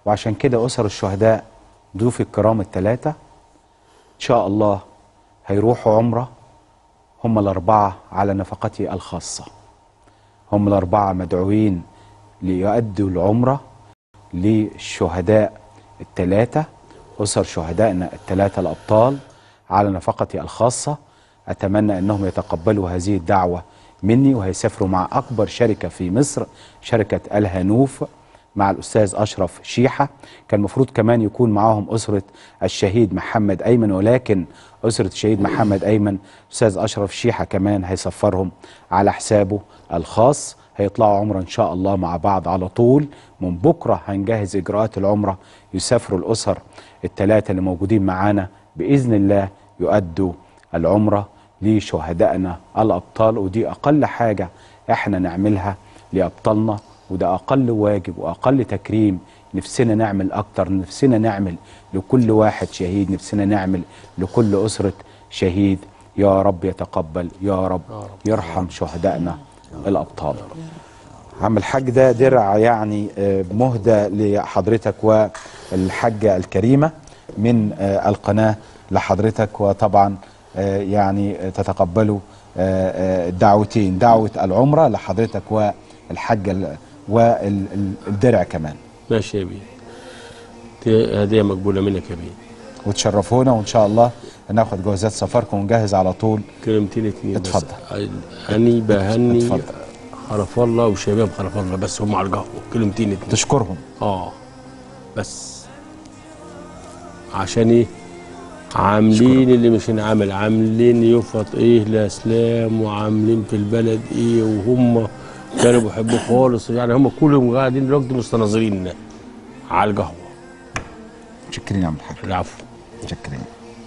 وعشان كده أسر الشهداء ضيوف الكرام الثلاثة إن شاء الله هيروحوا عمرة هم الأربعة على نفقتي الخاصة هم الأربعة مدعوين ليؤدوا العمرة للشهداء الثلاثة أسر شهدائنا الثلاثة الأبطال على نفقتي الخاصة أتمنى أنهم يتقبلوا هذه الدعوة مني وهيسافروا مع أكبر شركة في مصر شركة الهانوف مع الأستاذ أشرف شيحة كان المفروض كمان يكون معاهم أسرة الشهيد محمد أيمن ولكن أسرة الشهيد محمد أيمن أستاذ أشرف شيحة كمان هيسفرهم على حسابه الخاص هيطلعوا عمرة إن شاء الله مع بعض على طول من بكرة هنجهز إجراءات العمرة يسافروا الأسر الثلاثة اللي موجودين معانا بإذن الله يؤدوا العمرة لشهدائنا الأبطال ودي أقل حاجة إحنا نعملها لأبطالنا وده أقل واجب وأقل تكريم نفسنا نعمل أكتر نفسنا نعمل لكل واحد شهيد نفسنا نعمل لكل أسرة شهيد يا رب يتقبل يا رب يرحم شهدائنا الأبطال عم الحاج ده درع يعني آه، مهدى لحضرتك والحاجة الكريمة من آه، القناة لحضرتك وطبعا آه، يعني آه، تتقبلوا آه، آه، الدعوتين دعوة العمرة لحضرتك والحاجة ال- والدرع كمان ماشي يا بيه دي هدية مقبولة منك يا بيه وتشرفونا وإن شاء الله ناخد جوازات سفركم ونجهز على طول كلمتين اتنين بس. اتفضل. هني بهني اتفضل. خلف الله وشباب خلف الله بس هم على القهوة كلمتين اتنين تشكرهم اه بس عشان ايه عاملين اللي مش هنعمل عاملين يفط ايه لاسلام وعاملين في البلد ايه وهم كانوا بيحبوا خالص يعني هم كلهم قاعدين دلوقتي مستناظرين على القهوه متشكرين يا عم الحاج العفو متشكرين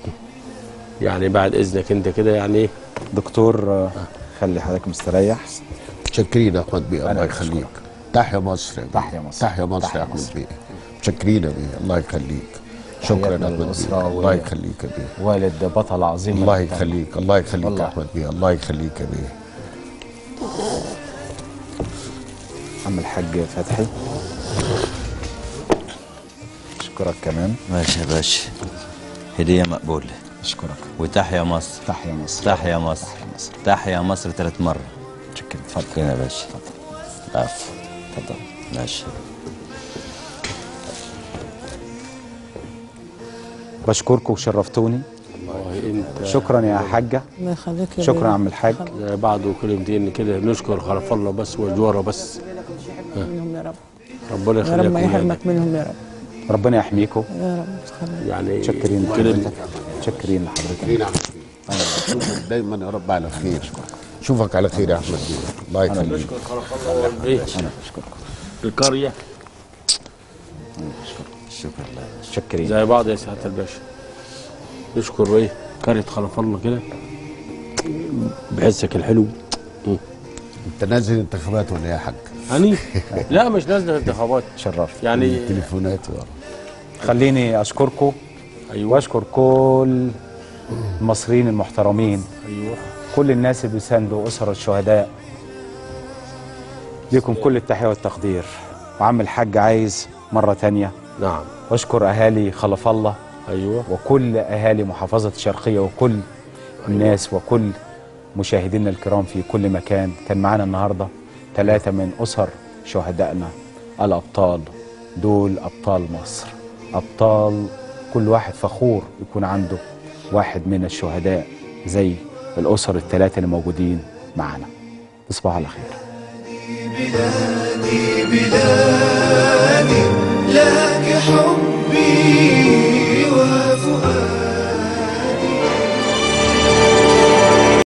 يعني بعد اذنك انت كده يعني ايه دكتور آه، خلي حضرتك مستريح متشكرين يا احمد بيه الله أنا يخليك تحيا مصر يا بيه. تحيا مصر. تحيا مصر تحيا يا احمد مصر. بيه متشكرين يا بيه الله يخليك شكرا يا تحياتنا احمد للأسرة بيه و- الله يخليك يا بيه والد بطل عظيم الله من الوطن. يخليك الله يخليك والله. يا احمد بيه الله يخليك يا بيه عم الحاج فتحي اشكرك كمان ماشي يا باشا هدية مقبولة اشكرك وتحيا مصر تحيا مصر تحيا مصر مصر. تحيا مصر ثلاث مرة متشكرين اتفضل كده يا باشا العفو اتفضل ماشي بشكركم وشرفتوني والله انت شكرا يا حاجة الله يخليك يا شكرا بيه. يا عم الحاج زي بعض كلمتين كده نشكر خلف الله بس وجوره بس منهم يا رب ربنا يا رب يخليك ما ويانا. يحرمك منهم يا رب ربنا يحميكم يا رب تخليك يعني متشكرين كلمة لحضرتك متشكرين لحضرتك خير يا احمد بيه أشوفك دايما يا رب على خير اشوفك على خير يا احمد بيه الله يخليك نشكر خلف الله والبيت انا بشكركم القرية شكرا لله متشكرين زي بعض يا سعادة الباشا نشكر ايه قرية خلف الله كده بحسك الحلو انت نازل انتخابات ولا ايه يا حاج؟ هني لا مش نازله انتخابات شرفت يعني تليفونات يا رب خليني اشكركم ايوه واشكر كل المصريين المحترمين ايوه كل الناس اللي بيساندوا اسر الشهداء ليكم كل التحيه والتقدير وعم الحاج عايز مره تانية نعم واشكر اهالي خلف الله ايوه وكل اهالي محافظه الشرقيه وكل الناس وكل مشاهدينا الكرام في كل مكان كان معانا النهارده ثلاثه من اسر شهدائنا الابطال دول ابطال مصر ابطال كل واحد فخور يكون عنده واحد من الشهداء زي الاسر الثلاثه اللي موجودين معانا تصبحوا على خير بلادي لك حب